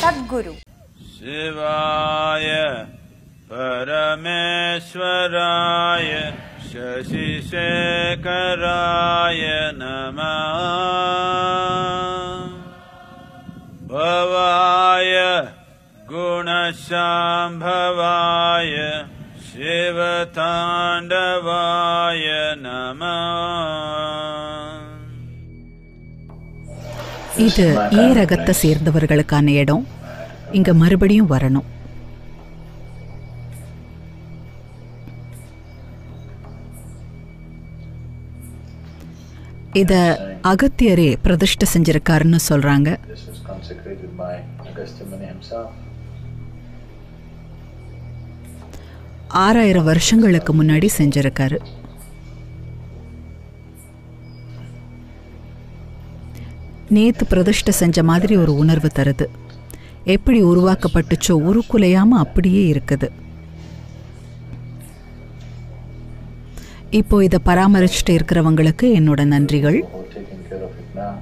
சத்குரு शिवाय परमेश्वराय शशिशेखराय नमः भवाय गुणशाम्भवाय शिवताण्डवाय नमः இது ஏ ரகத்தை சேர்ந்தவர்களுக்கான இடம் இங்க மறுபடியும் வரணும் இத அகத்தியரே பிரதிஷ்டை செஞ்சிருக்காருன்னு சொல்றாங்க This was consecrated by Agastya Muni himself. ஆறாயிரம் வருஷங்களுக்கு முன்னாடி செஞ்சிருக்காரு நேத்து பிரதிஷ்டை செஞ்ச மாதிரி ஒரு உணர்வு தருது எப்படி உருவாக்கப்பட்டுச்சோ உருக்குலையாம அப்படியே இருக்குது இப்போ இதை பராமரிச்சுட்டு இருக்கிறவங்களுக்கு என்னோட நன்றிகள் Who are taking care of it now.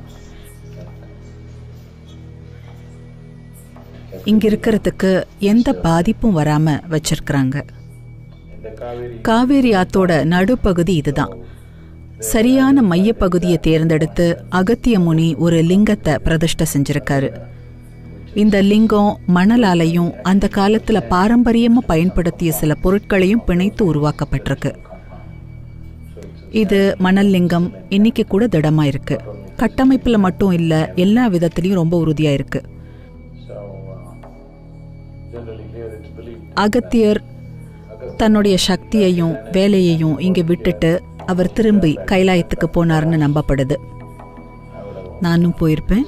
இங்க இருக்கிறதுக்கு எந்த பாதிப்பும் வராம வச்சிருக்கிறாங்க In the Kaveri, காவேரி ஆத்தோட நடுப்பகுதி இதுதான் சரியான மையப்பகுதியை தேர்ந்தெடுத்து அகத்திய முனி ஒரு லிங்கத்தை பிரதிஷ்டை செஞ்சிருக்காரு இந்த லிங்கம் மணலாலையும் அந்த காலத்துல பாரம்பரியமா பயன்படுத்திய சில பொருட்களையும் பிணைத்து உருவாக்கப்பட்டிருக்கு இது மணல் லிங்கம் இன்னைக்கு கூட திடமா இருக்கு கட்டமைப்புல மட்டும் இல்ல எல்லா விதத்திலையும் ரொம்ப உறுதியா இருக்கு so uh, generally here it's believed Agathiyar தன்னுடைய சக்தியையும் வேலையையும் இங்க விட்டுட்டு அவர் திரும்பி கைலாயத்துக்கு போனார்னு நம்பப்படுது நானும் போயிருப்பேன்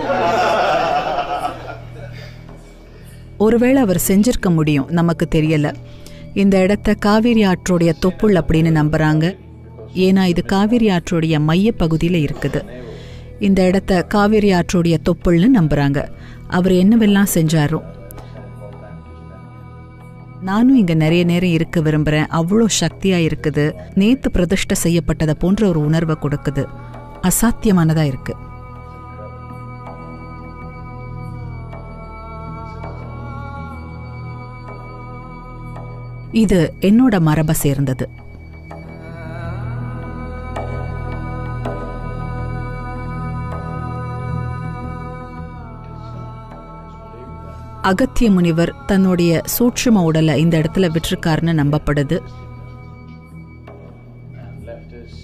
ஒருவேளை அவர் செஞ்சிருக்க முடியும் நமக்கு தெரியல இந்த இடத்த காவிரி ஆற்றோடைய தொப்புள் அப்படின்னு நம்புறாங்க ஏன்னா இது காவிரி ஆற்றோடைய மைய பகுதியில் இருக்குது இந்த இடத்த காவிரி ஆற்றோடைய தொப்புள்னு நம்புறாங்க அவர் என்னவெல்லாம் செஞ்சாரோ நானும் இங்க நிறைய நேரம் இருக்க விரும்புறேன் அவ்வளோ சக்தியா இருக்குது நேத்து பிரதிஷ்டை செய்யப்பட்டதை போன்ற ஒரு உணர்வை கொடுக்குது அசாத்தியமானதா இருக்கு இது என்னோட மரபை சேர்ந்தது அகத்திய முனிவர் தன்னுடைய சூட்சும உடலை இந்த இடத்துல விட்டிருக்காருன்னு நம்பப்படுது and left his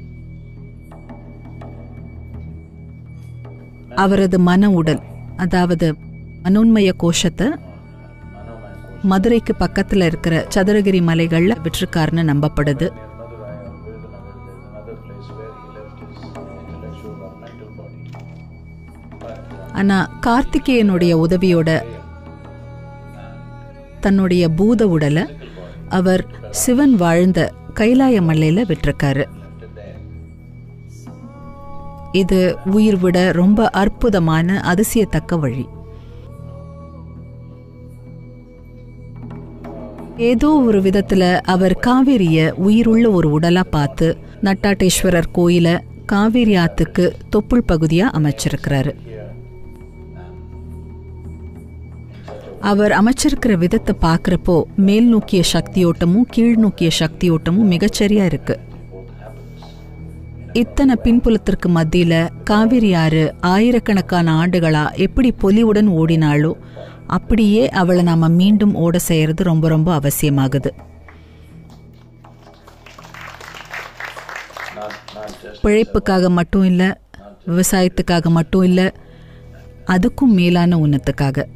அவரது மன உடல் அதாவது மனோன்மய கோஷத்தை மதுரைக்கு பக்கத்துல இருக்கிற Sathuragiri மலைகள்ல விட்டிருக்காருன்னு நம்பப்படுது Madurai or Virudhunagar. There's another place where he left his intellectual or mental body. But uh, ஆனா கார்த்திகேயனுடைய உதவியோட தன்னுடைய பூத உடலை அவர் சிவன் வாழ்ந்த கைலாய மலையில விட்டிருக்காரு இது உயிர் விட ரொம்ப அற்புதமான அதிசயத்தக்க வழி ஏதோ ஒரு விதத்துல அவர் காவேரிய உயிருள்ள ஒரு உடலா பார்த்து நட்டாட்டேஸ்வரர் கோயில காவேரி ஆத்துக்கு தொப்புள் பகுதியா அமைச்சிருக்கிறாரு அவர் அமைச்சிருக்கிற விதத்தை பார்க்கறப்போ மேல் நோக்கிய சக்தியோட்டமும் கீழ் நோக்கிய சக்தியோட்டமும் மிகச்சரியா இருக்கு இத்தனை பின்புலத்திற்கு மத்தியில காவிரி ஆறு ஆயிரக்கணக்கான ஆண்டுகளா எப்படி பொலிவுடன் ஓடினாலோ அப்படியே அவளை நாம மீண்டும் ஓட செய்யறது ரொம்ப ரொம்ப அவசியமாகுது not not just பிழைப்புக்காக மட்டும் இல்ல விவசாயத்துக்காக மட்டும் இல்ல அதுக்கும் மேலான உன்னத்துக்காக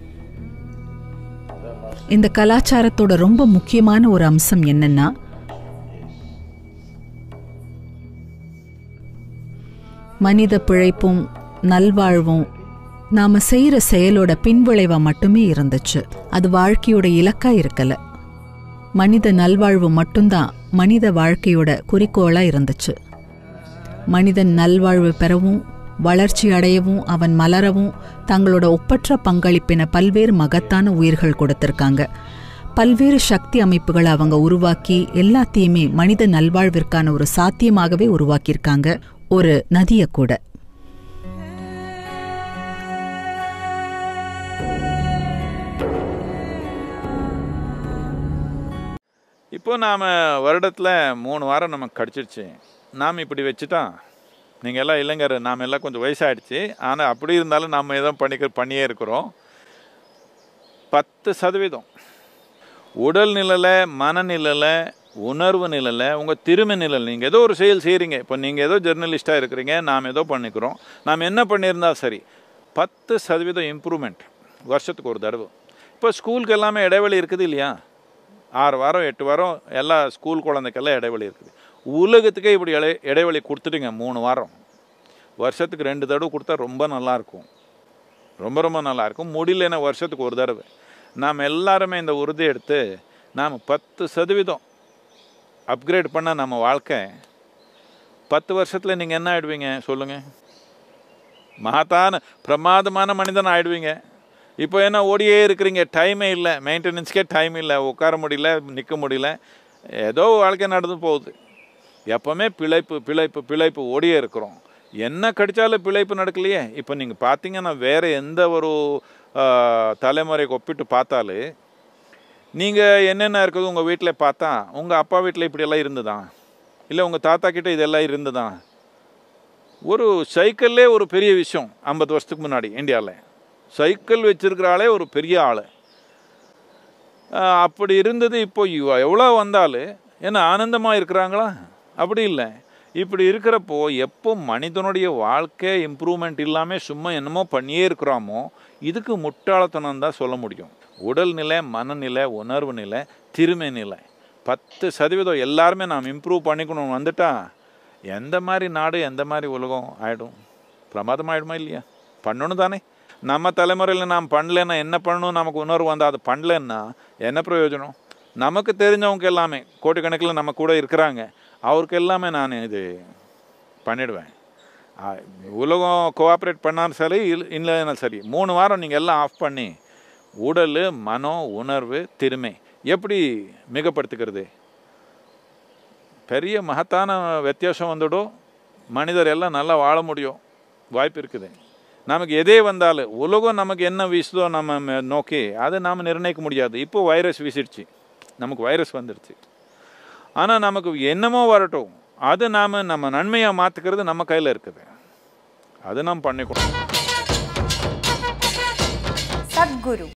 இந்த கலாச்சாரத்தோட ரொம்ப முக்கியமான ஒரு அம்சம் என்னன்னா மனித பிழைப்பும் நல்வாழ்வும் நாம செய்யற செயலோட பின்விளைவா மட்டுமே இருந்துச்சு அது வாழ்க்கையோட இலக்கா இருக்கல மனித நல்வாழ்வு மட்டும்தான் மனித வாழ்க்கையோட குறிக்கோளா இருந்துச்சு மனிதன் நல்வாழ்வு பெறவும் வளர்ச்சி அடையவும் அவன் மலரவும் தங்களோட ஒப்பற்ற பங்களிப்பின பல்வேறு மகத்தான உயிர்கள் கொடுத்திருக்காங்க பல்வேறு சக்தி அமைப்புகளை அவங்க உருவாக்கி எல்லாத்தையுமே மனித நல்வாழ்விற்கான ஒரு சாத்தியமாகவே உருவாக்கியிருக்காங்க ஒரு நதியை கூட இப்போ நாம் வருடத்தில் மூணு வாரம் நமக்கு கிடச்சிருச்சு நாம் இப்படி வச்சுட்டா நீங்கள் எல்லாம் இல்லைங்கிற நாம் எல்லாம் கொஞ்சம் வயசாயிடுச்சு ஆனால் அப்படி இருந்தாலும் நாம் ஏதோ பண்ணிக்க பண்ணியே இருக்கிறோம் பத்து சதவீதம் உடல் நிலையில் மனநிலையில் உணர்வு நிலையில் உங்கள் திரும்ப நிலையில் நீங்கள் ஏதோ ஒரு செயல் செய்கிறீங்க இப்போ நீங்கள் ஏதோ ஜெர்னலிஸ்ட்டாக இருக்கிறீங்க நாம் ஏதோ பண்ணிக்கிறோம் நாம் என்ன பண்ணியிருந்தா சரி பத்து சதவீதம் இம்ப்ரூவ்மெண்ட் வருஷத்துக்கு ஒரு தடவை இப்போ ஸ்கூலுக்கு எல்லாமே இடைவெளி இருக்குது இல்லையா ஆறு வாரம் எட்டு வாரம் எல்லா ஸ்கூல் குழந்தைக்கெல்லாம் இடைவெளி இருக்குது உலகத்துக்கே இப்படி இடை இடைவெளி கொடுத்துட்டுங்க மூணு வாரம் வருஷத்துக்கு ரெண்டு தடவை கொடுத்தா ரொம்ப நல்லாயிருக்கும் ரொம்ப ரொம்ப நல்லாயிருக்கும் முடியலன்னா வருஷத்துக்கு ஒரு தடவை நாம் எல்லாருமே இந்த உறுதி எடுத்து நாம் பத்து சதவீதம் அப்கிரேட் பண்ண நம்ம வாழ்க்கை பத்து வருஷத்தில் நீங்கள் என்ன ஆயிடுவீங்க சொல்லுங்கள் மகத்தான பிரமாதமான மனிதன் ஆயிடுவீங்க இப்போ என்ன ஓடியே இருக்கிறீங்க டைமே இல்லை மெயின்டெனன்ஸ்க்கே டைம் இல்லை உட்கார முடியல நிற்க முடியல ஏதோ வாழ்க்கை நடந்து போகுது எப்போவுமே பிழைப்பு பிழைப்பு பிழைப்பு ஓடியே இருக்கிறோம் என்ன கடிச்சாலும் பிழைப்பு நடக்கலையே இப்போ நீங்கள் பார்த்தீங்கன்னா வேறு எந்த ஒரு ஆ, தலைமுறைக்கு ஒப்பிட்டு பார்த்தாலே நீங்கள் என்னென்ன இருக்குது உங்கள் வீட்டில் பார்த்தா உங்கள் அப்பா வீட்டில் இப்படியெல்லாம் இருந்ததா இல்லை உங்கள் தாத்தா கிட்ட இதெல்லாம் இருந்ததா ஒரு சைக்கிள்லே ஒரு பெரிய விஷயம் ஐம்பது வருஷத்துக்கு முன்னாடி இந்தியாவில் சைக்கிள் வச்சிருக்கிற ஆளே ஒரு பெரிய ஆள் அப்படி இருந்தது இப்போ இவ- எவ்வளோ வந்தாலும் என்ன ஆனந்தமாக இருக்கிறாங்களா அப்படி இல்லை இப்படி இருக்கிறப்போ எப்போ மனிதனுடைய வாழ்க்கை இம்ப்ரூவ்மெண்ட் இல்லாமல் சும்மா என்னமோ பண்ணியே இருக்கிறாமோ இதுக்கு முட்டாளத்தனம் தான் சொல்ல முடியும் உடல்நிலை மனநிலை உணர்வு நிலை திருமை நிலை பத்து சதவீதம் எல்லாருமே நாம் இம்ப்ரூவ் பண்ணிக்கணும் வந்துட்டா எந்த மாதிரி நாடு எந்த மாதிரி உலகம் ஆகிடும் பிரமாதம் ஆகிடுமா இல்லையா பண்ணணும் தானே நம்ம தலைமுறையில் நாம் பண்ணலன்னா என்ன பண்ணணும் நமக்கு உணர்வு வந்தால் அது பண்ணலன்னா என்ன பிரயோஜனம் நமக்கு தெரிஞ்சவங்க எல்லாமே கோடிக்கணக்கில் நம்ம கூட இருக்கிறாங்க அவருக்கு எல்லாமே நான் இது பண்ணிடுவேன் ஆ, உலகம் கோஆப்ரேட் பண்ணாலும் சரி இல் இல்லைன்னா சரி மூணு வாரம் நீங்கள் எல்லாம் ஆஃப் பண்ணி உடல் மனம் உணர்வு திறமை எப்படி மிகப்படுத்திக்கிறது பெரிய மகத்தான வித்தியாசம் வந்துடும் மனிதர் எல்லாம் நல்லா வாழ முடியும் வாய்ப்பு இருக்குது நமக்கு எதே வந்தாலும் உலகம் நமக்கு என்ன வீசுதோ நம்ம ம- நோக்கி அதை நாம் நிர்ணயிக்க முடியாது இப்போ வைரஸ் வீசிடுச்சு நமக்கு வைரஸ் வந்துடுச்சு ஆனால் நமக்கு என்னமோ வரட்டும் அது நாம் நம்ம நன்மையாக மாற்றுக்கிறது நம்ம கையில் இருக்குது அது நாம் பண்ணிக்கணும் சத்குரு